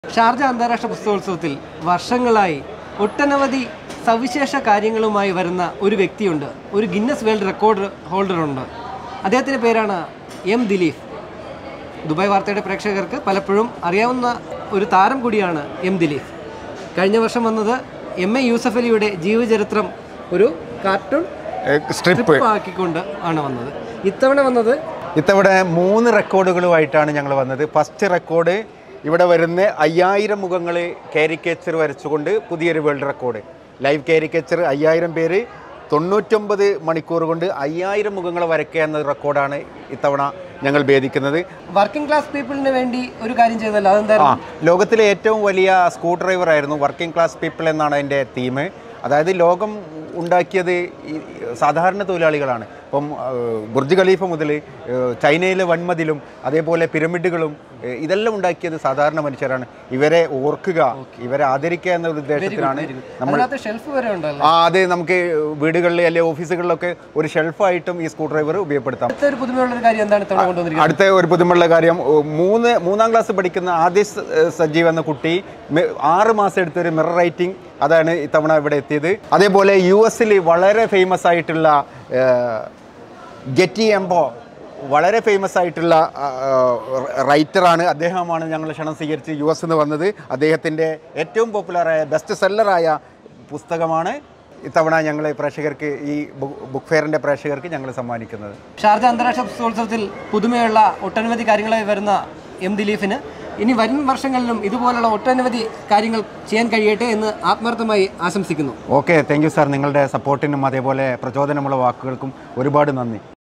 Sharjah അന്താരാഷ്ട്ര പുസ്തകോത്സവത്തിൽ വർഷങ്ങളായി ഒട്ടനവധി സവിശേഷ കാര്യങ്ങളുമായി വരുന്ന ഒരു വ്യക്തിയുണ്ട് ഒരു ഗിന്നസ് വേൾഡ് റെക്കോർഡ് ഹോൾഡറുണ്ട് അദ്ദേഹത്തിൻ്റെ പേരാണ് എം ദിലീപ് ദുബായ് വാർത്തയുടെ പ്രേക്ഷകർക്ക് പലപ്പോഴും അറിയാവുന്ന ഒരു താരം കൂടിയാണ് എം ദിലീപ് കഴിഞ്ഞ വർഷം വന്നത് എം എ യൂസഫ് അലിയുടെ ജീവചരിത്രം ഒരു കാർട്ടൂൺ സ്ട്രിപ്പ് ആക്കിക്കൊണ്ട് ആണ് വന്നത് ഇത്തവണ വന്നത് ഇത്തവണ മൂന്ന് റെക്കോർഡുകളുമായിട്ടാണ് ഞങ്ങൾ വന്നത് ഫസ്റ്റ് റെക്കോർഡ് ഇവിടെ വരുന്ന അയ്യായിരം മുഖങ്ങൾ കാരിക്കേച്ചർ വരച്ചുകൊണ്ട് പുതിയൊരു വേൾഡ് റെക്കോർഡ് ലൈവ് കാരിക്കേച്ചർ അയ്യായിരം പേര് തൊണ്ണൂറ്റൊമ്പത് മണിക്കൂർ കൊണ്ട് അയ്യായിരം മുഖങ്ങൾ വരയ്ക്കുക എന്ന റെക്കോർഡാണ് ഇത്തവണ ഞങ്ങൾ ഭേദിക്കുന്നത് വർക്കിംഗ് ക്ലാസ് പീപ്പിളിന് വേണ്ടി ഒരു കാര്യം ചെയ്തല്ലോ ആ അതെന്തായിരുന്നു ലോകത്തിലെ ഏറ്റവും വലിയ സ്ക്രൂ ഡ്രൈവർ ആയിരുന്നു വർക്കിംഗ് ക്ലാസ് പീപ്പിൾ എന്നാണ് അതിൻ്റെ തീം അതായത് ലോകം ഉണ്ടാക്കിയത് ഈ സാധാരണ തൊഴിലാളികളാണ് ഇപ്പം ആ, ബുർജ് ഖലീഫ മുതൽ ആ, ചൈനയിലെ വൻമതിലും അതേപോലെ പിരമിഡുകളും ഏ, ഇതെല്ലാം ഉണ്ടാക്കിയത് സാധാരണ മനുഷ്യരാണ് ഇവരെ ഓർക്കുക ഇവരെ ആദരിക്കുക എന്ന ഒരു ഉദ്ദേശത്തിലാണ് നമ്മൾ അതിനകത്ത് ഷെൽഫ് വരെ ഉണ്ടല്ലോ ആ അത് നമുക്ക് വീടുകളിൽ അല്ലെങ്കിൽ ഓഫീസുകളിലൊക്കെ ഒരു ഷെൽഫായിട്ടും ഈ സ്ക്രൂ ഡ്രൈവർ ഉപയോഗപ്പെടുത്താം അടുത്ത ഒരു പുതുമയുള്ള ഒരു കാര്യം എന്താണ് ഇത്തവണ കൊണ്ടുവന്നിരിക്കുന്നത് അടുത്ത ഒരു പുതുമുള്ള കാര്യം ഓ, മൂന്ന് മൂന്നാം ക്ലാസ് പഠിക്കുന്ന ആദ്യ സ- സജീവ് എന്ന കുട്ടി മി- ആറ് മാസം എടുത്തൊരു മിറർ റൈറ്റിംഗ് അതാണ് ഇത്തവണ ഇവിടെ എത്തിയത് അതേപോലെ യു എസിൽ വളരെ ഫേമസ് ആയിട്ടുള്ള ഗെറ്റി എംബോ വളരെ ഫേമസ് ആയിട്ടുള്ള റൈറ്ററാണ് അദ്ദേഹമാണ് ഞങ്ങൾ ക്ഷണം സ്വീകരിച്ച് യു എസ് നിന്ന് വന്നത് അദ്ദേഹത്തിൻ്റെ ഏറ്റവും പോപ്പുലറായ ബെസ്റ്റ് സെല്ലറായ പുസ്തകമാണ് ഇത്തവണ ഞങ്ങൾ പ്രേക്ഷകർക്ക് ഈ ബുക്ക് ഫെയറിൻ്റെ പ്രേക്ഷകർക്ക് ഞങ്ങൾ സമ്മാനിക്കുന്നത് ഷാർജ അന്താരാഷ്ട്ര പുസ്തകോത്സവത്തിൽ പുതുമയുള്ള ഒട്ടനവധി കാര്യങ്ങളായി വരുന്ന എം ദിലീപിന് ഇനി വരും വർഷങ്ങളിലും ഇതുപോലുള്ള ഒട്ടനവധി കാര്യങ്ങൾ ചെയ്യാൻ കഴിയട്ടെ എന്ന് ആത്മാർത്ഥമായി ആശംസിക്കുന്നു ഓക്കെ താങ്ക് യു സാർ നിങ്ങളുടെ സപ്പോർട്ടിനും അതേപോലെ പ്രചോദനമുള്ള വാക്കുകൾക്കും ഒരുപാട് നന്ദി